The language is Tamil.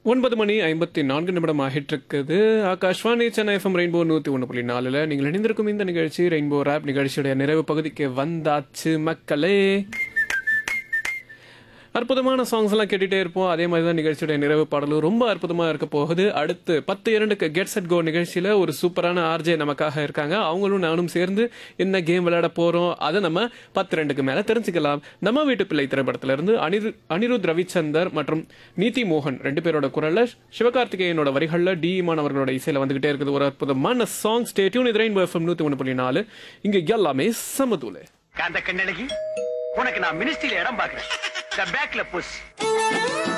ஒன்பது மணி ஐம்பத்தி நான்கு நிமிடம் ஆகிட்டு இருக்குது ஆகாஷ்வாணி சென்னை எஃப்எம் ரெயின்போ நூற்றி ஒன்று புள்ளி நாலில் நீங்கள் இணைந்திருக்கும் இந்த நிகழ்ச்சி ரெயின்போ ரேப் நிகழ்ச்சியுடைய நிறைவு பகுதிக்கு வந்தாச்சு மக்களே அற்புதமான சாங்ஸ் எல்லாம் கேட்டுட்டே இருப்போம் அதே மாதிரி தான் நிகழ்ச்சியுடைய நிறைவு பாடலும் ரொம்ப அற்புதமா இருக்க போகுது அடுத்து பத்து இரண்டுக்கு கெட் செட் கோ நிகழ்ச்சியில ஒரு சூப்பரான ஆர்ஜே நமக்காக இருக்காங்க அவங்களும் நானும் சேர்ந்து என்ன கேம் விளையாட போறோம் அதை நம்ம பத்து ரெண்டுக்கு மேல தெரிஞ்சுக்கலாம் நம்ம வீட்டு பிள்ளை திரைப்படத்துல இருந்து அனிரு அனிருத் ரவிச்சந்தர் மற்றும் நீதி மோகன் ரெண்டு பேரோட குரல்ல சிவகார்த்திகேயனோட வரிகள்ல டி இமான் அவர்களோட இசையில வந்துகிட்டே இருக்குது ஒரு அற்புதமான சாங் ஸ்டேட்யூன் இது ரெயின்போ எஃப்எம் நூத்தி ஒன்று புள்ளி நாலு இங்க எல்லாமே சமதூல காந்த கண்ணழகி உனக்கு நான் மினிஸ்ட்ரியில இடம் பாக்குறேன் பேக்ல புஷ்